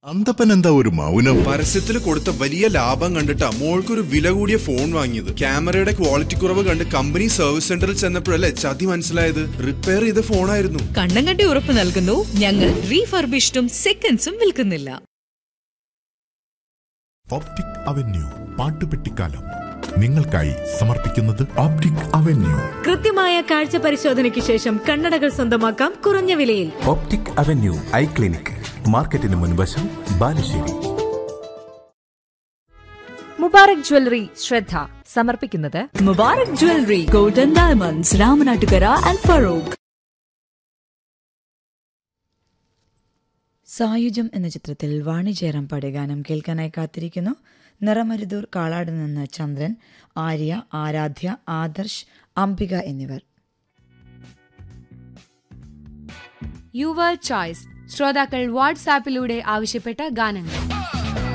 അന്തപ്പൻ എന്താ ഒരു മൗനം പരസ്യത്തിൽ കൊടുത്ത വലിയ ലാഭം കണ്ടിട്ടാ മോൾക്കൊരു വില കൂടിയ ഫോൺ വാങ്ങിയത് ക്യാമറയുടെ ക്വാളിറ്റി കുറവ് കണ്ട് കമ്പനി സർവീസ് സെന്ററിൽ ചെന്നപ്പോഴല്ലേ ചതി മനസ്സിലായത് റിപ്പയർ ചെയ്ത ഫോണായിരുന്നു കണ്ണം കണ്ടി ഉറപ്പ് നൽകുന്നു ഞങ്ങൾ റീഫർബിഷ്ഡും സെക്കൻഡ്സും വിൽക്കുന്നില്ല ഓപ്റ്റിക് അവന്യൂ പാട്ടുപെട്ടിക്കാലം നിങ്ങൾക്കായി സമർപ്പിക്കുന്നത് ഓപ്റ്റിക് അവന്യൂ കൃത്യമായ കാഴ്ച പരിശോധനയ്ക്ക് ശേഷം കണ്ണടകൾ സ്വന്തമാക്കാം കുറഞ്ഞ വിലയിൽ ഓപ്റ്റിക് അവന്യൂ ഐ ക്ലിനിക് മാർക്കറ്റിന് മുൻവശം ബാലുശ്ശേരി മുബാറക് ജ്വല്ലറി ശ്രദ്ധ സമർപ്പിക്കുന്നത് Mubarak jewellery golden diamonds Ramanattukara and Farook Sayujyam എന്ന ചിത്രത്തിൽ വാണിജ്യരം പാടിയ ഗാനം കേൾക്കാനായി കാത്തിരിക്കുന്നു നിറമരുതൂർ കാളാട് നിന്ന് ചന്ദ്രൻ ആര്യ ആരാധ്യ ആദർശ് അംബിക എന്നിവർ യുവർ ചോയ്സ് ശ്രോതാക്കൾ വാട്സാപ്പിലൂടെ ആവശ്യപ്പെട്ട ഗാനങ്ങൾ